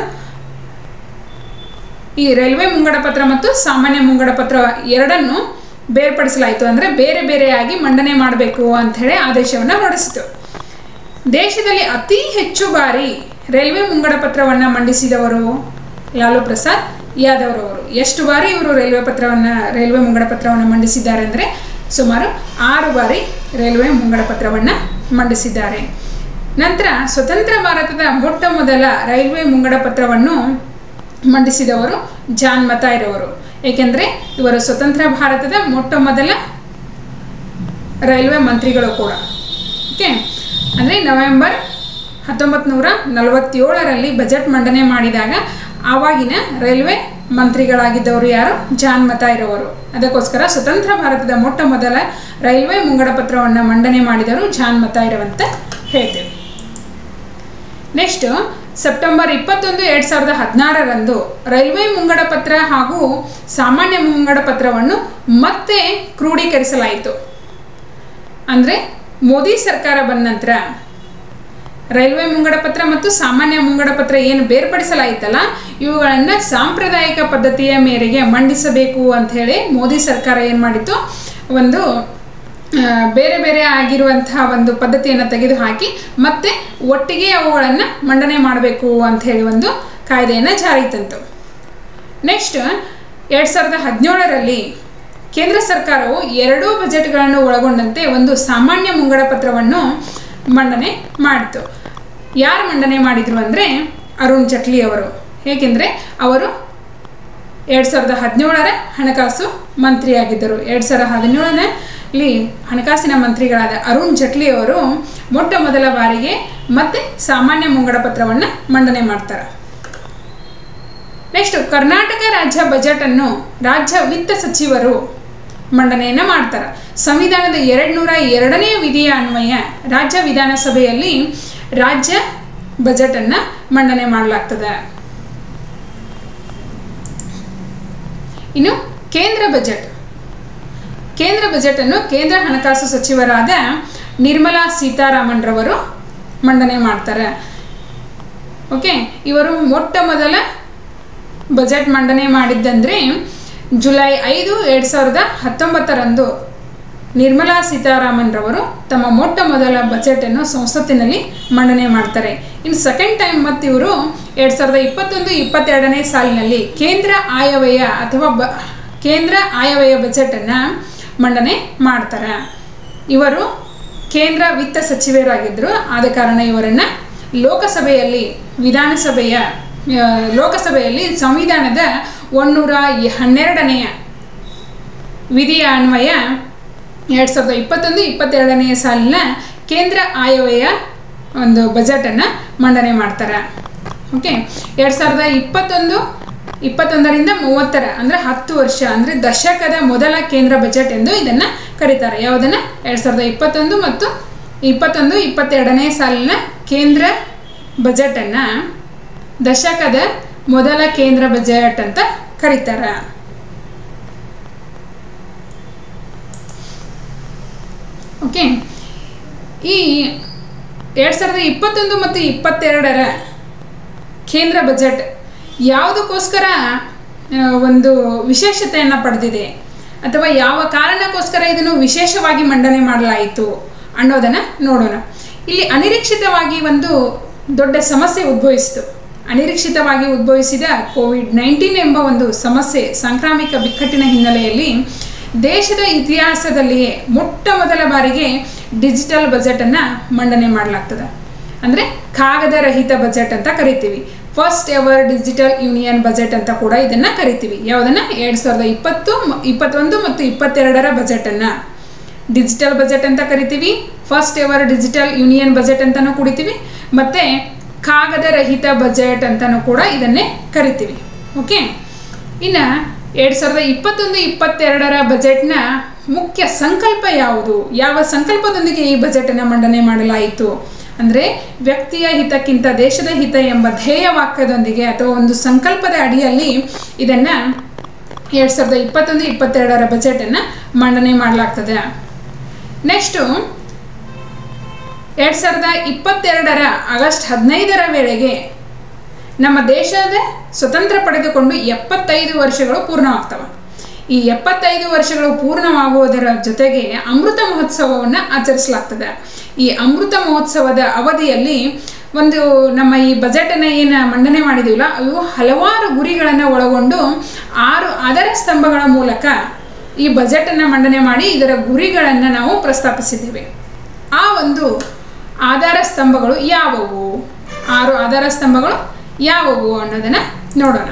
ಈ ರೈಲ್ವೆ ಮುಂಗಡ ಪತ್ರ ಮತ್ತು ಸಾಮಾನ್ಯ ಮುಂಗಡ ಪತ್ರ ಎರಡನ್ನು ಬೇರ್ಪಡಿಸಲಾಯಿತು ಅಂದರೆ ಬೇರೆ ಬೇರೆಯಾಗಿ ಮಂಡನೆ ಮಾಡಬೇಕು ಅಂಥೇಳಿ ಆದೇಶವನ್ನು ಹೊರಡಿಸಿತು ದೇಶದಲ್ಲಿ ಅತಿ ಹೆಚ್ಚು ಬಾರಿ ರೈಲ್ವೆ ಮುಂಗಡ ಪತ್ರವನ್ನು ಮಂಡಿಸಿದವರು ಲಾಲು ಪ್ರಸಾದ್ ಯಾದವ್ ಅವರು ಎಷ್ಟು ಬಾರಿ ಇವರು ರೈಲ್ವೆ ಪತ್ರವನ್ನು ರೈಲ್ವೆ ಮುಂಗಡ ಪತ್ರವನ್ನು ಮಂಡಿಸಿದ್ದಾರೆ ಅಂದರೆ ಸುಮಾರು ಆರು ಬಾರಿ ರೈಲ್ವೆ ಮುಂಗಡ ಪತ್ರವನ್ನು ಮಂಡಿಸಿದ್ದಾರೆ ನಂತರ ಸ್ವತಂತ್ರ ಭಾರತದ ಮೊಟ್ಟ ಮೊದಲ ರೈಲ್ವೆ ಮುಂಗಡ ಪತ್ರವನ್ನು ಮಂಡಿಸಿದವರು ಜಾನ್ ಮತಾಯ್ರವರು ಏಕೆಂದರೆ ಇವರು ಸ್ವತಂತ್ರ ಭಾರತದ ಮೊಟ್ಟ ಮೊದಲ ರೈಲ್ವೆ ಮಂತ್ರಿಗಳು ಕೂಡ ಓಕೆ ಅಂದರೆ ನವೆಂಬರ್ ಹತ್ತೊಂಬತ್ತು ನೂರ ನಲವತ್ತೇಳರಲ್ಲಿ ಬಜೆಟ್ ಮಂಡನೆ ಮಾಡಿದಾಗ ಆವಾಗಿನ ರೈಲ್ವೆ ಮಂತ್ರಿಗಳಾಗಿದ್ದವರು ಯಾರು ಜಾನ್ ಮತಾಯ್ರವರು ಅದಕ್ಕೋಸ್ಕರ ಸ್ವತಂತ್ರ ಭಾರತದ ಮೊಟ್ಟ ಮೊದಲ ರೈಲ್ವೆ ಮುಂಗಡ ಪತ್ರವನ್ನು ಮಂಡನೆ ಮಾಡಿದವರು ಜಾನ್ ಮತಾಯ್ರವಂತ ಹೇಳ್ತೇವೆ ನೆಕ್ಸ್ಟ್ ಸೆಪ್ಟೆಂಬರ್ ಇಪ್ಪತ್ತೊಂದು ಎರಡು ಸಾವಿರದ ಹದಿನಾರರಂದು ರೈಲ್ವೆ ಮುಂಗಡ ಪತ್ರ ಹಾಗೂ ಸಾಮಾನ್ಯ ಮುಂಗಡ ಪತ್ರವನ್ನು ಮತ್ತೆ ಕ್ರೋಢೀಕರಿಸಲಾಯಿತು ಅಂದರೆ ಮೋದಿ ಸರ್ಕಾರ ಬಂದ ನಂತರ ರೈಲ್ವೆ ಮುಂಗಡ ಪತ್ರ ಮತ್ತು ಸಾಮಾನ್ಯ ಮುಂಗಡ ಪತ್ರ ಏನು ಬೇರ್ಪಡಿಸಲಾಯಿತಲ್ಲ ಇವುಗಳನ್ನು ಸಾಂಪ್ರದಾಯಿಕ ಪದ್ಧತಿಯ ಮೇರೆಗೆ ಮಂಡಿಸಬೇಕು ಅಂಥೇಳಿ ಮೋದಿ ಸರ್ಕಾರ ಏನು ಮಾಡಿತ್ತು ಒಂದು ಬೇರೆ ಬೇರೆ ಆಗಿರುವಂತಹ ಒಂದು ಪದ್ಧತಿಯನ್ನು ತೆಗೆದುಹಾಕಿ ಮತ್ತೆ ಒಟ್ಟಿಗೆ ಅವುಗಳನ್ನು ಮಂಡನೆ ಮಾಡಬೇಕು ಅಂಥೇಳಿ ಒಂದು ಕಾಯ್ದೆಯನ್ನು ಜಾರಿಗೆ ತಂತು ನೆಕ್ಸ್ಟ್ ಎರಡು ಸಾವಿರದ ಹದಿನೇಳರಲ್ಲಿ ಕೇಂದ್ರ ಸರ್ಕಾರವು ಎರಡೂ ಬಜೆಟ್ಗಳನ್ನು ಒಳಗೊಂಡಂತೆ ಒಂದು ಸಾಮಾನ್ಯ ಮುಂಗಡ ಪತ್ರವನ್ನು ಮಂಡನೆ ಮಾಡಿತು ಯಾರು ಮಂಡನೆ ಮಾಡಿದರು ಅಂದರೆ ಅರುಣ್ ಜೇಟ್ಲಿ ಅವರು ಏಕೆಂದರೆ ಅವರು ಎರಡು ಸಾವಿರದ ಹದಿನೇಳರ ಹಣಕಾಸು ಮಂತ್ರಿಯಾಗಿದ್ದರು ಎರಡು ಸಾವಿರದ ಹದಿನೇಳನಲ್ಲಿ ಹಣಕಾಸಿನ ಮಂತ್ರಿಗಳಾದ ಅರುಣ್ ಜೇಟ್ಲಿ ಅವರು ಮೊಟ್ಟ ಮೊದಲ ಬಾರಿಗೆ ಮತ್ತೆ ಸಾಮಾನ್ಯ ಮುಂಗಡ ಪತ್ರವನ್ನು ಮಂಡನೆ ಮಾಡ್ತಾರೆ ನೆಕ್ಸ್ಟ್ ಕರ್ನಾಟಕ ರಾಜ್ಯ ಬಜೆಟನ್ನು ರಾಜ್ಯ ವಿತ್ತ ಸಚಿವರು ಮಂಡನೆಯನ್ನು ಮಾಡ್ತಾರೆ ಸಂವಿಧಾನದ ಎರಡು ನೂರ ಎರಡನೇ ವಿಧಿಯ ಅನ್ವಯ ರಾಜ್ಯ ವಿಧಾನಸಭೆಯಲ್ಲಿ ರಾಜ್ಯ ಬಜೆಟನ್ನು ಮಂಡನೆ ಮಾಡಲಾಗ್ತದೆ ಇನ್ನು ಕೇಂದ್ರ ಬಜೆಟ್ ಕೇಂದ್ರ ಬಜೆಟನ್ನು ಕೇಂದ್ರ ಹಣಕಾಸು ಸಚಿವರಾದ ನಿರ್ಮಲಾ ಸೀತಾರಾಮನ್ ರವರು ಮಂಡನೆ ಮಾಡ್ತಾರೆ ಓಕೆ ಇವರು ಮೊಟ್ಟ ಮೊದಲ ಬಜೆಟ್ ಮಂಡನೆ ಮಾಡಿದ್ದಂದರೆ ಜುಲೈ ಐದು ಎರಡು ಸಾವಿರದ ಹತ್ತೊಂಬತ್ತರಂದು ನಿರ್ಮಲಾ ಸೀತಾರಾಮನ್ ರವರು ತಮ್ಮ ಮೊಟ್ಟ ಮೊದಲ ಬಜೆಟನ್ನು ಸಂಸತ್ತಿನಲ್ಲಿ ಮಂಡನೆ ಮಾಡ್ತಾರೆ ಇನ್ನು ಸೆಕೆಂಡ್ ಟೈಮ್ ಮತ್ತು ಇವರು ಎರಡು ಸಾವಿರದ ಇಪ್ಪತ್ತೊಂದು ಇಪ್ಪತ್ತೆರಡನೇ ಸಾಲಿನಲ್ಲಿ ಕೇಂದ್ರ ಆಯವ್ಯಯ ಅಥವಾ ಬ ಕೇಂದ್ರ ಆಯವ್ಯಯ ಬಜೆಟನ್ನು ಮಂಡನೆ ಮಾಡ್ತಾರೆ ಇವರು ಕೇಂದ್ರ ವಿತ್ತ ಸಚಿವರಾಗಿದ್ದರು ಆದ ಕಾರಣ ಇವರನ್ನು ಲೋಕಸಭೆಯಲ್ಲಿ ವಿಧಾನಸಭೆಯ ಲೋಕಸಭೆಯಲ್ಲಿ ಸಂವಿಧಾನದ ಒನ್ನೂರ ಹನ್ನೆರಡನೆಯ ವಿಧಿಯ ಅನ್ವಯ ಎರಡು ಸಾವಿರದ ಇಪ್ಪತ್ತೊಂದು ಇಪ್ಪತ್ತೆರಡನೆಯ ಸಾಲಿನ ಕೇಂದ್ರ ಆಯವ್ಯಯ ಒಂದು ಬಜೆಟನ್ನು ಮಂಡನೆ ಮಾಡ್ತಾರೆ ಓಕೆ ಎರಡು ಸಾವಿರದ ಇಪ್ಪತ್ತೊಂದು ಇಪ್ಪತ್ತೊಂದರಿಂದ ಮೂವತ್ತರ ಅಂದರೆ ಹತ್ತು ವರ್ಷ ಅಂದರೆ ದಶಕದ ಮೊದಲ ಕೇಂದ್ರ ಬಜೆಟ್ ಎಂದು ಇದನ್ನು ಕರೀತಾರೆ ಯಾವುದನ್ನು ಎರಡು ಸಾವಿರದ ಇಪ್ಪತ್ತೊಂದು ಮತ್ತು ಇಪ್ಪತ್ತೊಂದು ಇಪ್ಪತ್ತೆರಡನೇ ಸಾಲಿನ ಕೇಂದ್ರ ಬಜೆಟನ್ನು ದಶಕದ ಮೊದಲ ಕೇಂದ್ರ ಬಜೆಟ್ ಅಂತ ಕರೀತಾರೆ ಓಕೆ ಈ ಎರಡು ಸಾವಿರದ ಇಪ್ಪತ್ತೊಂದು ಮತ್ತು ಇಪ್ಪತ್ತೆರಡರ ಕೇಂದ್ರ ಬಜೆಟ್ ಯಾವುದಕ್ಕೋಸ್ಕರ ಒಂದು ವಿಶೇಷತೆಯನ್ನು ಪಡೆದಿದೆ ಅಥವಾ ಯಾವ ಕಾರಣಕ್ಕೋಸ್ಕರ ಇದನ್ನು ವಿಶೇಷವಾಗಿ ಮಂಡನೆ ಮಾಡಲಾಯಿತು ಅನ್ನೋದನ್ನು ನೋಡೋಣ ಇಲ್ಲಿ ಅನಿರೀಕ್ಷಿತವಾಗಿ ಒಂದು ದೊಡ್ಡ ಸಮಸ್ಯೆ ಉದ್ಭವಿಸಿತು ಅನಿರೀಕ್ಷಿತವಾಗಿ ಉದ್ಭವಿಸಿದ ಕೋವಿಡ್ ನೈನ್ಟೀನ್ ಎಂಬ ಒಂದು ಸಮಸ್ಯೆ ಸಾಂಕ್ರಾಮಿಕ ಬಿಕ್ಕಟ್ಟಿನ ಹಿನ್ನೆಲೆಯಲ್ಲಿ ದೇಶದ ಇತಿಹಾಸದಲ್ಲಿಯೇ ಮೊಟ್ಟ ಮೊದಲ ಬಾರಿಗೆ ಡಿಜಿಟಲ್ ಬಜೆಟನ್ನು ಮಂಡನೆ ಮಾಡಲಾಗ್ತದೆ ಅಂದರೆ ಕಾಗದ ರಹಿತ ಬಜೆಟ್ ಅಂತ ಕರಿತೀವಿ first ever digital union budget ಅಂತ ಕೂಡ ಇದನ್ನು ಕರಿತೀವಿ ಯಾವುದನ್ನು ಎರಡು ಸಾವಿರದ ಇಪ್ಪತ್ತು ಇಪ್ಪತ್ತೊಂದು ಮತ್ತು ಇಪ್ಪತ್ತೆರಡರ ಬಜೆಟನ್ನು ಡಿಜಿಟಲ್ ಬಜೆಟ್ ಅಂತ ಕರಿತೀವಿ first ever digital union budget ಅಂತಲೂ ಕುಡಿತೀವಿ ಮತ್ತು ಕಾಗದ ರಹಿತ ಬಜೆಟ್ ಅಂತಲೂ ಕೂಡ ಇದನ್ನೇ ಕರಿತೀವಿ ಓಕೆ ಇನ್ನು ಎರಡು ಸಾವಿರದ ಇಪ್ಪತ್ತೊಂದು ಇಪ್ಪತ್ತೆರಡರ ಬಜೆಟ್ನ ಮುಖ್ಯ ಸಂಕಲ್ಪ ಯಾವುದು ಯಾವ ಸಂಕಲ್ಪದೊಂದಿಗೆ ಈ ಬಜೆಟನ್ನು ಮಂಡನೆ ಮಾಡಲಾಯಿತು ಅಂದರೆ ವ್ಯಕ್ತಿಯ ಹಿತಕ್ಕಿಂತ ದೇಶದ ಹಿತ ಎಂಬ ಧ್ಯೇಯ ವಾಕ್ಯದೊಂದಿಗೆ ಅಥವಾ ಒಂದು ಸಂಕಲ್ಪದ ಅಡಿಯಲ್ಲಿ ಇದನ್ನು ಎರಡು ಸಾವಿರದ ಇಪ್ಪತ್ತೊಂದು ಇಪ್ಪತ್ತೆರಡರ ಬಜೆಟನ್ನು ಮಂಡನೆ ಮಾಡಲಾಗ್ತದೆ ನೆಕ್ಸ್ಟು ಎರಡು ಸಾವಿರದ ಇಪ್ಪತ್ತೆರಡರ ಆಗಸ್ಟ್ ಹದಿನೈದರ ವೇಳೆಗೆ ನಮ್ಮ ದೇಶದ ಸ್ವತಂತ್ರ ಪಡೆದುಕೊಂಡು ಎಪ್ಪತ್ತೈದು ವರ್ಷಗಳು ಪೂರ್ಣವಾಗ್ತವೆ ಈ ಎಪ್ಪತ್ತೈದು ವರ್ಷಗಳು ಪೂರ್ಣವಾಗುವುದರ ಜೊತೆಗೆ ಅಮೃತ ಮಹೋತ್ಸವವನ್ನು ಆಚರಿಸಲಾಗ್ತದೆ ಈ ಅಮೃತ ಮಹೋತ್ಸವದ ಅವಧಿಯಲ್ಲಿ ಒಂದು ನಮ್ಮ ಈ ಬಜೆಟನ್ನು ಏನು ಮಂಡನೆ ಮಾಡಿದ್ದೀವಲ್ಲ ಅವು ಹಲವಾರು ಗುರಿಗಳನ್ನು ಒಳಗೊಂಡು ಆರು ಆಧಾರ ಸ್ತಂಭಗಳ ಮೂಲಕ ಈ ಬಜೆಟನ್ನು ಮಂಡನೆ ಮಾಡಿ ಇದರ ಗುರಿಗಳನ್ನು ನಾವು ಪ್ರಸ್ತಾಪಿಸಿದ್ದೇವೆ ಆ ಒಂದು ಆಧಾರ ಸ್ತಂಭಗಳು ಯಾವುವು ಆರು ಆಧಾರ ಸ್ತಂಭಗಳು ಯಾವುವು ಅನ್ನೋದನ್ನು ನೋಡೋಣ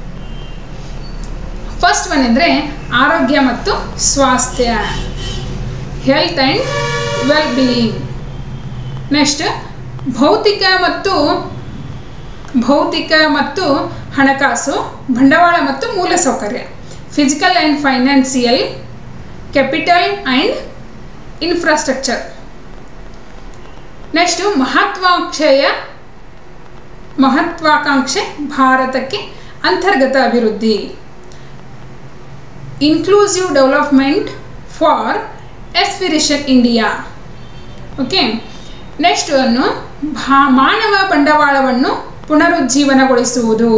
ಫಸ್ಟ್ ಒನ್ ಅಂದರೆ ಆರೋಗ್ಯ ಮತ್ತು ಸ್ವಾಸ್ಥ್ಯ health and well being next ಭೌತಿಕ ಮತ್ತು ಭೌತಿಕ ಮತ್ತು ಹಣಕಾಸು ಬಂಡವಾಳ ಮತ್ತು ಮೂಲಸೌಕರ್ಯ physical and financial capital and infrastructure next ಮಹತ್ವಾಕಾಂಕ್ಷೆಯ ಮಹತ್ವಾಕಾಂಕ್ಷೆ ಭಾರತಕ್ಕೆ ಅಂತರ್ಗತ ಅಭಿವೃದ್ಧಿ inclusive development for aspiration India okay next ಅನ್ನು ಭಾ ಮಾನವ ಬಂಡವಾಳವನ್ನು ಪುನರುಜ್ಜೀವನಗೊಳಿಸುವುದು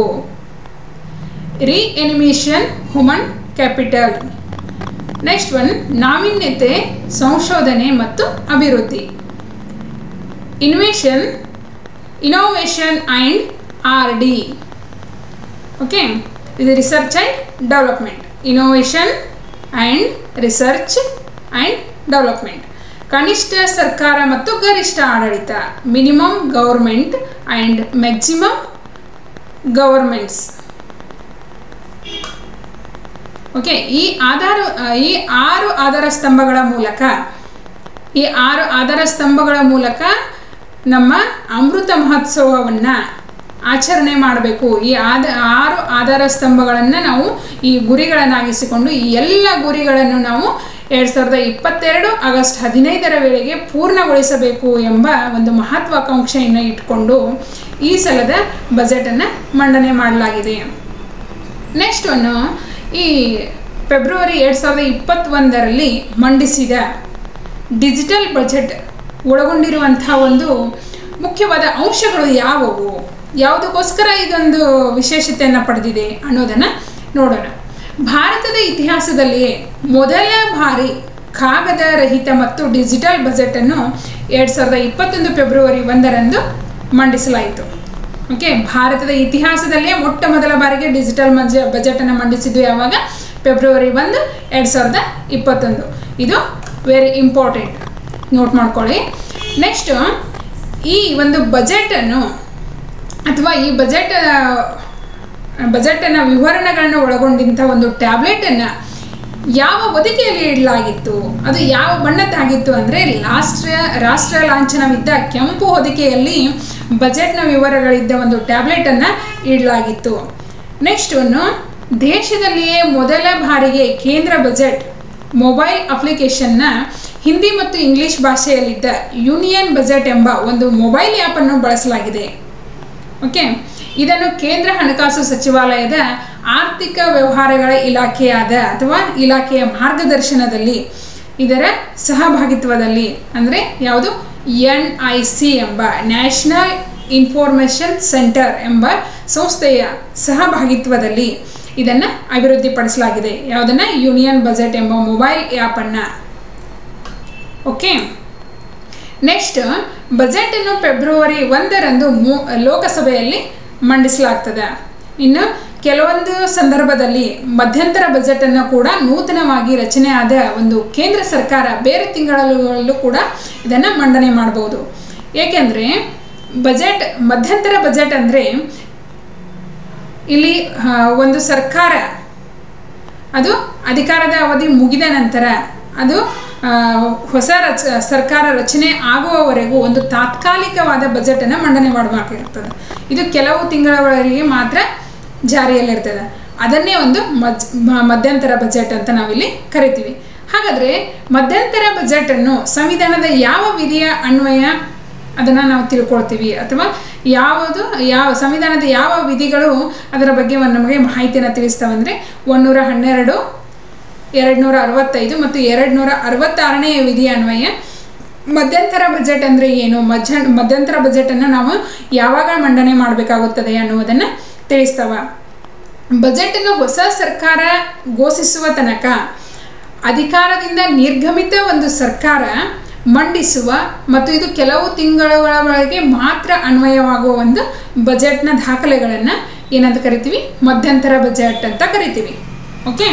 reanimation human capital next one ನಾವೀನ್ಯತೆ ಸಂಶೋಧನೆ ಮತ್ತು ಅಭಿವೃದ್ಧಿ innovation innovation and R D okay ಇದು research and development innovation and research and development ಕನಿಷ್ಠ ಸರ್ಕಾರ ಮತ್ತು ಗರಿಷ್ಠ ಆಡಳಿತ minimum government and maximum governments okay ಈ ಆಧಾರ ಈ ಆರು ಆಧಾರ ಸ್ತಂಭಗಳ ಮೂಲಕ ಈ ಆರು ಆಧಾರ ಸ್ತಂಭಗಳ ಮೂಲಕ ನಮ್ಮ ಅಮೃತ ಮಹೋತ್ಸವವನ್ನು ಆಚರಣೆ ಮಾಡಬೇಕು ಈ ಆದ ಆರು ಆಧಾರ ಸ್ತಂಭಗಳನ್ನು ನಾವು ಈ ಗುರಿಗಳನ್ನಾಗಿಸಿಕೊಂಡು ಈ ಎಲ್ಲ ಗುರಿಗಳನ್ನು ನಾವು ಎರಡು ಸಾವಿರದ ಇಪ್ಪತ್ತೆರಡು ಆಗಸ್ಟ್ ಹದಿನೈದರ ವೇಳೆಗೆ ಪೂರ್ಣಗೊಳಿಸಬೇಕು ಎಂಬ ಒಂದು ಮಹತ್ವಾಕಾಂಕ್ಷೆಯನ್ನು ಇಟ್ಕೊಂಡು ಈ ಸಲದ ಬಜೆಟನ್ನು ಮಂಡನೆ ಮಾಡಲಾಗಿದೆ ನೆಕ್ಸ್ಟ್ ಒನ್ನು ಈ ಫೆಬ್ರವರಿ ಎರಡು ಸಾವಿರದ ಇಪ್ಪತ್ತೊಂದರಲ್ಲಿ ಮಂಡಿಸಿದ ಡಿಜಿಟಲ್ ಬಜೆಟ್ ಒಳಗೊಂಡಿರುವಂಥ ಒಂದು ಮುಖ್ಯವಾದ ಅಂಶಗಳು ಯಾವುವು ಯಾವುದಕ್ಕೋಸ್ಕರ ಇದೊಂದು ವಿಶೇಷತೆಯನ್ನು ಪಡೆದಿದೆ ಅನ್ನೋದನ್ನು ನೋಡೋಣ ಭಾರತದ ಇತಿಹಾಸದಲ್ಲಿಯೇ ಮೊದಲ ಬಾರಿ ಕಾಗದ ರಹಿತ ಮತ್ತು ಡಿಜಿಟಲ್ ಬಜೆಟನ್ನು ಎರಡು ಸಾವಿರದ ಇಪ್ಪತ್ತೊಂದು ಫೆಬ್ರವರಿ ಒಂದರಂದು ಮಂಡಿಸಲಾಯಿತು ಓಕೆ ಭಾರತದ ಇತಿಹಾಸದಲ್ಲೇ ಮೊಟ್ಟ ಮೊದಲ ಬಾರಿಗೆ ಡಿಜಿಟಲ್ ಮಜ ಬಜೆಟನ್ನು ಮಂಡಿಸಿದ್ದು ಯಾವಾಗ ಫೆಬ್ರವರಿ ಒಂದು ಎರಡು ಸಾವಿರದ ಇಪ್ಪತ್ತೊಂದು ಇದು ವೆರಿ ಇಂಪಾರ್ಟೆಂಟ್ ನೋಟ್ ಮಾಡ್ಕೊಳ್ಳಿ ನೆಕ್ಸ್ಟು ಈ ಒಂದು ಬಜೆಟನ್ನು ಅಥವಾ ಈ ಬಜೆಟ್ ಬಜೆಟನ್ನು ವಿವರಣೆಗಳನ್ನು ಒಳಗೊಂಡಂಥ ಒಂದು ಟ್ಯಾಬ್ಲೆಟನ್ನು ಯಾವ ಹೊದಿಕೆಯಲ್ಲಿ ಇಡಲಾಗಿತ್ತು ಅದು ಯಾವ ಬಣ್ಣದ್ದಾಗಿತ್ತು ಅಂದರೆ ರಾಷ್ಟ್ರ ರಾಷ್ಟ್ರ ಲಾಂಛನವಿದ್ದ ಕೆಂಪು ಹೊದಿಕೆಯಲ್ಲಿ ಬಜೆಟ್ನ ವಿವರಗಳಿದ್ದ ಒಂದು ಟ್ಯಾಬ್ಲೆಟನ್ನು ಇಡಲಾಗಿತ್ತು ನೆಕ್ಸ್ಟ್ ಒಂದು ದೇಶದಲ್ಲಿಯೇ ಮೊದಲ ಬಾರಿಗೆ ಕೇಂದ್ರ ಬಜೆಟ್ ಮೊಬೈಲ್ ಅಪ್ಲಿಕೇಶನ್ನ ಹಿಂದಿ ಮತ್ತು ಇಂಗ್ಲಿಷ್ ಭಾಷೆಯಲ್ಲಿದ್ದ ಯೂನಿಯನ್ ಬಜೆಟ್ ಎಂಬ ಒಂದು ಮೊಬೈಲ್ ಆ್ಯಪನ್ನು ಬಳಸಲಾಗಿದೆ ಓಕೆ ಇದನ್ನು ಕೇಂದ್ರ ಹಣಕಾಸು ಸಚಿವಾಲಯದ ಆರ್ಥಿಕ ವ್ಯವಹಾರಗಳ ಇಲಾಖೆಯಾದ ಅಥವಾ ಇಲಾಖೆಯ ಮಾರ್ಗದರ್ಶನದಲ್ಲಿ ಇದರ ಸಹಭಾಗಿತ್ವದಲ್ಲಿ ಅಂದರೆ ಯಾವುದು ಎನ್ ಐ ಸಿ ಎಂಬ ನ್ಯಾಷನಲ್ ಇನ್ಫಾರ್ಮೇಷನ್ ಸೆಂಟರ್ ಎಂಬ ಸಂಸ್ಥೆಯ ಸಹಭಾಗಿತ್ವದಲ್ಲಿ ಇದನ್ನು ಅಭಿವೃದ್ಧಿಪಡಿಸಲಾಗಿದೆ ಯಾವುದನ್ನು ಯೂನಿಯನ್ ಬಜೆಟ್ ಎಂಬ ಮೊಬೈಲ್ ಆ್ಯಪನ್ನು ಓಕೆ ನೆಕ್ಸ್ಟ್ ಬಜೆಟನ್ನು ಫೆಬ್ರವರಿ ಒಂದರಂದು ಮೂ ಲೋಕಸಭೆಯಲ್ಲಿ ಮಂಡಿಸಲಾಗ್ತದೆ ಇನ್ನು ಕೆಲವೊಂದು ಸಂದರ್ಭದಲ್ಲಿ ಮಧ್ಯಂತರ ಬಜೆಟನ್ನು ಕೂಡ ನೂತನವಾಗಿ ರಚನೆ ಆದ ಒಂದು ಕೇಂದ್ರ ಸರ್ಕಾರ ಬೇರೆ ತಿಂಗಳಲ್ಲೂ ಕೂಡ ಇದನ್ನು ಮಂಡನೆ ಮಾಡ್ಬೋದು ಏಕೆಂದರೆ ಬಜೆಟ್ ಮಧ್ಯಂತರ ಬಜೆಟ್ ಅಂದರೆ ಇಲ್ಲಿ ಆ, ಒಂದು ಸರ್ಕಾರ ಅದು ಅಧಿಕಾರದ ಅವಧಿ ಮುಗಿದ ನಂತರ ಅದು ಆ, ಹೊಸ ರಚ ಸರ್ಕಾರ ರಚನೆ ಆಗುವವರೆಗೂ ಒಂದು ತಾತ್ಕಾಲಿಕವಾದ ಬಜೆಟನ್ನು ಮಂಡನೆ ಮಾಡಬೇಕಾಗಿರ್ತದೆ ಇದು ಕೆಲವು ತಿಂಗಳವರೆಗೆ ಮಾತ್ರ ಜಾರಿಯಲ್ಲಿರ್ತದೆ ಅದನ್ನೇ ಒಂದು ಮಜ್ ಮ- ಮಧ್ಯಂತರ ಬಜೆಟ್ ಅಂತ ನಾವಿಲ್ಲಿ ಕರಿತೀವಿ ಹಾಗಾದರೆ ಮಧ್ಯಂತರ ಬಜೆಟನ್ನು ಸಂವಿಧಾನದ ಯಾವ ವಿಧಿಯ ಅನ್ವಯ ಅದನ್ನು ನಾವು ತಿಳ್ಕೊಳ್ತೀವಿ ಅಥವಾ ಯಾವುದು ಯಾವ ಸಂವಿಧಾನದ ಯಾವ ವಿಧಿಗಳು ಅದರ ಬಗ್ಗೆ ಒಂದು ನಮಗೆ ಮಾಹಿತಿಯನ್ನು ತಿಳಿಸ್ತಾವಂದರೆ ಒಂದೂರ ಹನ್ನೆರಡು ಎರಡು ನೂರ ಅರವತ್ತೈದು ಮತ್ತು ಎರಡು ನೂರ ಅರವತ್ತಾರನೇ ವಿಧಿ ಅನ್ವಯ ಮಧ್ಯಂತರ ಬಜೆಟ್ ಅಂದರೆ ಏನು ಮಧ್ಯ ಮಧ್ಯಂತರ ಬಜೆಟನ್ನು ನಾವು ಯಾವಾಗ ಮಂಡನೆ ಮಾಡಬೇಕಾಗುತ್ತದೆ ಅನ್ನುವುದನ್ನು ತಿಳಿಸ್ತವ ಬಜೆಟನ್ನು ಹೊಸ ಸರ್ಕಾರ ಘೋಷಿಸುವ ತನಕ ಅಧಿಕಾರದಿಂದ ನಿರ್ಗಮಿತ ಒಂದು ಸರ್ಕಾರ ಮಂಡಿಸುವ ಮತ್ತು ಇದು ಕೆಲವು ತಿಂಗಳೊಳಗೆ ಮಾತ್ರ ಅನ್ವಯವಾಗುವ ಒಂದು ಬಜೆಟ್ನ ದಾಖಲೆಗಳನ್ನು ಏನಂತ ಕರಿತೀವಿ ಮಧ್ಯಂತರ ಬಜೆಟ್ ಅಂತ ಕರಿತೀವಿ ಓಕೆ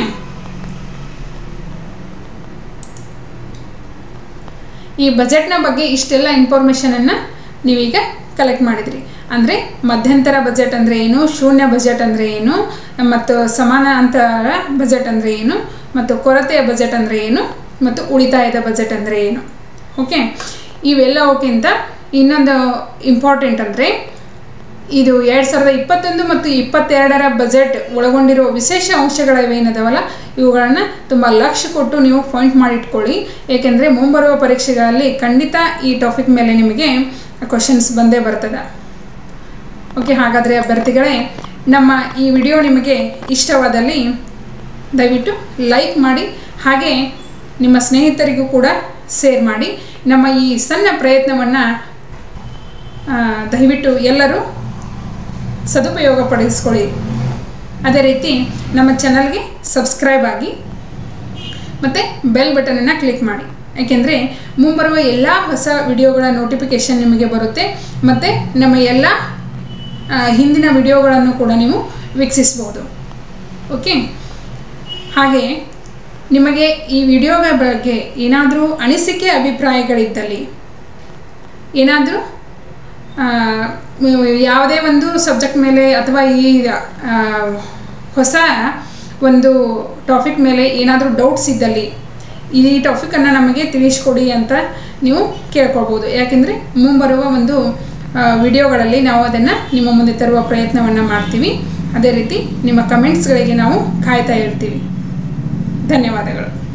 ಈ ಬಜೆಟ್ನ ಬಗ್ಗೆ ಇಷ್ಟೆಲ್ಲ ಇನ್ಫಾರ್ಮೇಷನನ್ನು ನೀವೀಗ ಕಲೆಕ್ಟ್ ಮಾಡಿದ್ರಿ ಅಂದರೆ ಮಧ್ಯಂತರ ಬಜೆಟ್ ಅಂದರೆ ಏನು ಶೂನ್ಯ ಬಜೆಟ್ ಅಂದರೆ ಏನು ಮತ್ತು ಸಮಾನಾಂತರ ಬಜೆಟ್ ಅಂದರೆ ಏನು ಮತ್ತು ಕೊರತೆಯ ಬಜೆಟ್ ಅಂದರೆ ಏನು ಮತ್ತು ಉಳಿತಾಯದ ಬಜೆಟ್ ಅಂದರೆ ಏನು ಓಕೆ ಇವೆಲ್ಲವಕ್ಕಿಂತ ಇನ್ನೊಂದು ಇಂಪಾರ್ಟೆಂಟ್ ಅಂದರೆ ಇದು ಎರಡು ಸಾವಿರದ ಇಪ್ಪತ್ತೊಂದು ಮತ್ತು ಇಪ್ಪತ್ತೆರಡರ ಬಜೆಟ್ ಒಳಗೊಂಡಿರುವ ವಿಶೇಷ ಅಂಶಗಳೇನದಾವಲ್ಲ ಇವುಗಳನ್ನು ತುಂಬ ಲಕ್ಷ್ಯ ಕೊಟ್ಟು ನೀವು ಪಾಯಿಂಟ್ ಮಾಡಿಟ್ಕೊಳ್ಳಿ ಏಕೆಂದರೆ ಮುಂಬರುವ ಪರೀಕ್ಷೆಗಳಲ್ಲಿ ಖಂಡಿತ ಈ ಟಾಪಿಕ್ ಮೇಲೆ ನಿಮಗೆ ಕ್ವಶನ್ಸ್ ಬಂದೇ ಬರ್ತದೆ ಓಕೆ ಹಾಗಾದರೆ ಅಭ್ಯರ್ಥಿಗಳೇ ನಮ್ಮ ಈ ವಿಡಿಯೋ ನಿಮಗೆ ಇಷ್ಟವಾದಲ್ಲಿ ದಯವಿಟ್ಟು ಲೈಕ್ ಮಾಡಿ ಹಾಗೆ ನಿಮ್ಮ ಸ್ನೇಹಿತರಿಗೂ ಕೂಡ ಶೇರ್ ಮಾಡಿ ನಮ್ಮ ಈ ಸಣ್ಣ ಪ್ರಯತ್ನವನ್ನು ದಯವಿಟ್ಟು ಎಲ್ಲರೂ ಸದುಪಯೋಗ ಪಡಿಸ್ಕೊಳ್ಳಿ ಅದೇ ರೀತಿ ನಮ್ಮ ಚಾನಲ್ಗೆ ಸಬ್ಸ್ಕ್ರೈಬ್ ಆಗಿ ಮತ್ತು ಬೆಲ್ ಬಟನನ್ನು ಕ್ಲಿಕ್ ಮಾಡಿ ಏಕೆಂದರೆ ಮುಂಬರುವ ಎಲ್ಲ ಹೊಸ ವಿಡಿಯೋಗಳ ನೋಟಿಫಿಕೇಷನ್ ನಿಮಗೆ ಬರುತ್ತೆ ಮತ್ತು ನಮ್ಮ ಎಲ್ಲ ಆ, ಹಿಂದಿನ ವಿಡಿಯೋಗಳನ್ನು ಕೂಡ ನೀವು ವೀಕ್ಷಿಸ್ಬೋದು ಓಕೆ ಹಾಗೆ ನಿಮಗೆ ಈ ವಿಡಿಯೋಗಳ ಬಗ್ಗೆ ಏನಾದರೂ ಅನಿಸಿಕೆ ಅಭಿಪ್ರಾಯಗಳಿದ್ದಲ್ಲಿ ಏನಾದರೂ ಯಾವುದೇ ಒಂದು ಸಬ್ಜೆಕ್ಟ್ ಮೇಲೆ ಅಥವಾ ಈ ಆ, ಹೊಸ ಒಂದು ಟಾಪಿಕ್ ಮೇಲೆ ಏನಾದರೂ ಡೌಟ್ಸ್ ಇದ್ದಲ್ಲಿ ಈ ಟಾಪಿಕನ್ನು ನಮಗೆ ತಿಳಿಸ್ಕೊಡಿ ಅಂತ ನೀವು ಕೇಳ್ಕೊಳ್ಬೋದು ಯಾಕೆಂದರೆ ಮುಂಬರುವ ಒಂದು ಆ, ವಿಡಿಯೋಗಳಲ್ಲಿ ನಾವು ಅದನ್ನು ನಿಮ್ಮ ಮುಂದೆ ತರುವ ಪ್ರಯತ್ನವನ್ನು ಮಾಡ್ತೀವಿ ಅದೇ ರೀತಿ ನಿಮ್ಮ ಕಮೆಂಟ್ಸ್ಗಳಿಗೆ ನಾವು ಕಾಯ್ತಾ ಇರ್ತೀವಿ ಧನ್ಯವಾದಗಳು